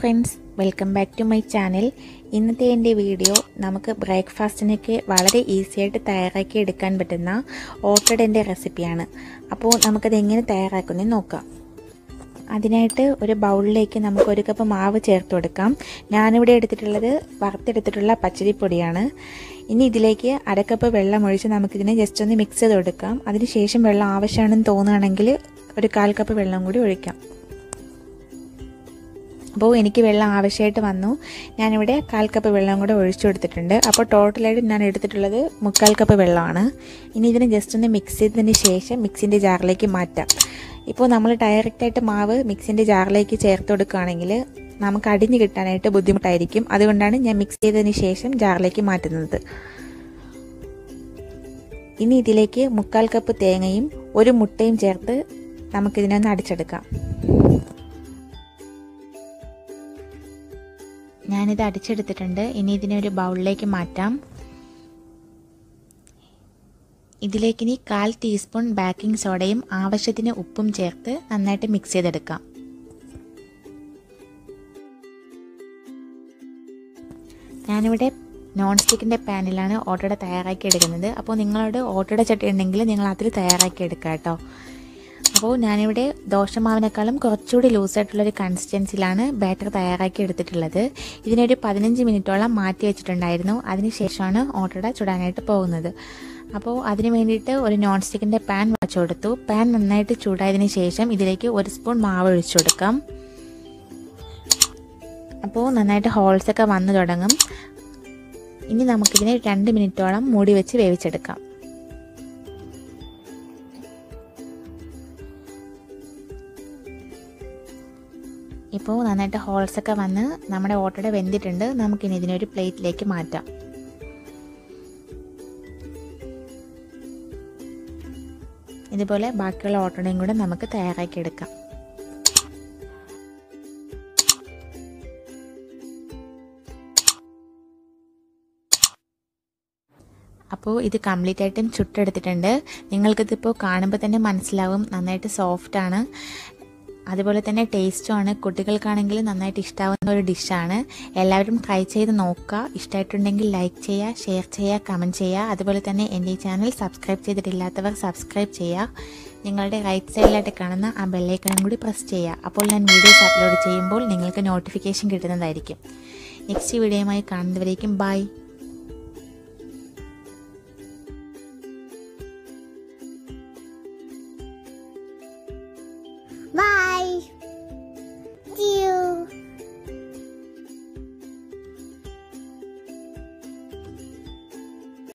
friends welcome back to my channel ഇന്നത്തെ എൻ്റെ video നമുക്ക് ബ്രേക്ക്ഫാസ്റ്റിനൊക്കെ വളരെ ഈസി ആയിട്ട് തയ്യാറാക്കി എടുക്കാൻ പറ്റുന്ന ഓട്ടഡൻ്റെ റെസിപ്പിയാണ് അപ്പോൾ നമുക്കത് എങ്ങനെ തയ്യാറാക്കുന്നത് നോക്കാം അതിനായിട്ട് ഒരു ബൗളിലേക്ക് നമുക്ക് ഒരു കപ്പ് മാവ് ചേർത്ത് കൊടുക്കാം ഞാനിവിടെ എടുത്തിട്ടുള്ളത് വറുത്തെടുത്തിട്ടുള്ള പച്ചരിപ്പൊടിയാണ് ഇനി ഇതിലേക്ക് അരക്കപ്പ് വെള്ളം ഒഴിച്ച് നമുക്കിതിനെ ജസ്റ്റ് ഒന്ന് മിക്സ് ചെയ്ത് കൊടുക്കാം അതിനുശേഷം വെള്ളം ആവശ്യമാണെന്ന് തോന്നുകയാണെങ്കിൽ ഒരു കാൽ കപ്പ് വെള്ളം കൂടി ഒഴിക്കാം അപ്പോൾ എനിക്ക് വെള്ളം ആവശ്യമായിട്ട് വന്നു ഞാനിവിടെ കാൽ കപ്പ് വെള്ളം കൂടെ ഒഴിച്ചു കൊടുത്തിട്ടുണ്ട് അപ്പോൾ ടോട്ടലായിട്ട് ഞാൻ എടുത്തിട്ടുള്ളത് മുക്കാൽ കപ്പ് വെള്ളമാണ് ഇനി ഇതിനെ ജസ്റ്റ് ഒന്ന് മിക്സ് ചെയ്തതിന് ശേഷം മിക്സിൻ്റെ ജാറിലേക്ക് മാറ്റാം ഇപ്പോൾ നമ്മൾ ഡയറക്റ്റായിട്ട് മാവ് മിക്സിൻ്റെ ജാറിലേക്ക് ചേർത്ത് കൊടുക്കുകയാണെങ്കിൽ നമുക്ക് അടിഞ്ഞ് കിട്ടാനായിട്ട് ബുദ്ധിമുട്ടായിരിക്കും അതുകൊണ്ടാണ് ഞാൻ മിക്സ് ചെയ്തതിന് ശേഷം ജാറിലേക്ക് മാറ്റുന്നത് ഇനി ഇതിലേക്ക് മുക്കാൽ കപ്പ് തേങ്ങയും ഒരു മുട്ടയും ചേർത്ത് നമുക്കിതിനൊന്ന് അടിച്ചെടുക്കാം ഞാനിത് അടിച്ചെടുത്തിട്ടുണ്ട് ഇനി ഇതിനെ ഒരു ബൗളിലേക്ക് മാറ്റാം ഇതിലേക്ക് ഇനി കാൽ ടീസ്പൂൺ ബേക്കിംഗ് സോഡയും ആവശ്യത്തിന് ഉപ്പും ചേർത്ത് നന്നായിട്ട് മിക്സ് ചെയ്തെടുക്കാം ഞാനിവിടെ നോൺ സ്റ്റിക്കിൻ്റെ പാനിലാണ് ഓട്ടോയുടെ തയ്യാറാക്കി എടുക്കുന്നത് അപ്പോൾ നിങ്ങളോട് ഓട്ടോയുടെ ചട്ടി ഉണ്ടെങ്കിൽ നിങ്ങൾ അതിൽ തയ്യാറാക്കി എടുക്കുക കേട്ടോ അപ്പോൾ ഞാനിവിടെ ദോശമാവിനേക്കാളും കുറച്ചുകൂടി ലൂസായിട്ടുള്ളൊരു കൺസിസ്റ്റൻസിലാണ് ബാറ്റർ തയ്യാറാക്കി എടുത്തിട്ടുള്ളത് ഇതിനൊരു പതിനഞ്ച് മിനിറ്റോളം മാറ്റി വെച്ചിട്ടുണ്ടായിരുന്നു അതിനുശേഷമാണ് ഓട്ടട ചുടാനായിട്ട് പോകുന്നത് അപ്പോൾ അതിന് വേണ്ടിയിട്ട് ഒരു നോൺ സ്റ്റിക്കിൻ്റെ പാൻ വെച്ചു കൊടുത്തു പാൻ നന്നായിട്ട് ചൂടായതിന് ശേഷം ഇതിലേക്ക് ഒരു സ്പൂൺ മാവ് ഒഴിച്ചു കൊടുക്കാം അപ്പോൾ നന്നായിട്ട് ഹോൾസൊക്കെ വന്നു തുടങ്ങും ഇനി നമുക്കിതിനെ രണ്ട് മിനിറ്റോളം മൂടി വെച്ച് വേവിച്ചെടുക്കാം ഇപ്പോൾ നന്നായിട്ട് ഹോൾസൊക്കെ വന്ന് നമ്മുടെ ഓട്ടോടെ വെന്തിട്ടുണ്ട് നമുക്കിനി ഇതിനൊരു പ്ലേറ്റിലേക്ക് മാറ്റാം ഇതുപോലെ ബാക്കിയുള്ള ഓട്ടോടയും കൂടെ നമുക്ക് തയ്യാറാക്കി എടുക്കാം അപ്പോൾ ഇത് കംപ്ലീറ്റ് ആയിട്ടും ചുട്ടെടുത്തിട്ടുണ്ട് നിങ്ങൾക്കിതിപ്പോൾ കാണുമ്പോൾ തന്നെ മനസ്സിലാവും നന്നായിട്ട് സോഫ്റ്റാണ് അതുപോലെ തന്നെ ടേസ്റ്റുമാണ് കുട്ടികൾക്കാണെങ്കിൽ നന്നായിട്ട് ഇഷ്ടമാവുന്ന ഒരു ഡിഷാണ് എല്ലാവരും ട്രൈ ചെയ്ത് നോക്കുക ഇഷ്ടമായിട്ടുണ്ടെങ്കിൽ ലൈക്ക് ചെയ്യുക ഷെയർ ചെയ്യുക കമൻറ്റ് ചെയ്യുക അതുപോലെ തന്നെ എൻ്റെ ഈ ചാനൽ സബ്സ്ക്രൈബ് ചെയ്തിട്ടില്ലാത്തവർ സബ്സ്ക്രൈബ് ചെയ്യുക നിങ്ങളുടെ റൈറ്റ് സൈഡിലായിട്ട് കാണുന്ന ആ ബെല്ലൈക്കണും കൂടി പ്രസ് ചെയ്യുക അപ്പോൾ ഞാൻ വീഡിയോസ് അപ്ലോഡ് ചെയ്യുമ്പോൾ നിങ്ങൾക്ക് നോട്ടിഫിക്കേഷൻ കിട്ടുന്നതായിരിക്കും നെക്സ്റ്റ് വീഡിയോയുമായി കാണുന്നവരേക്കും ബൈ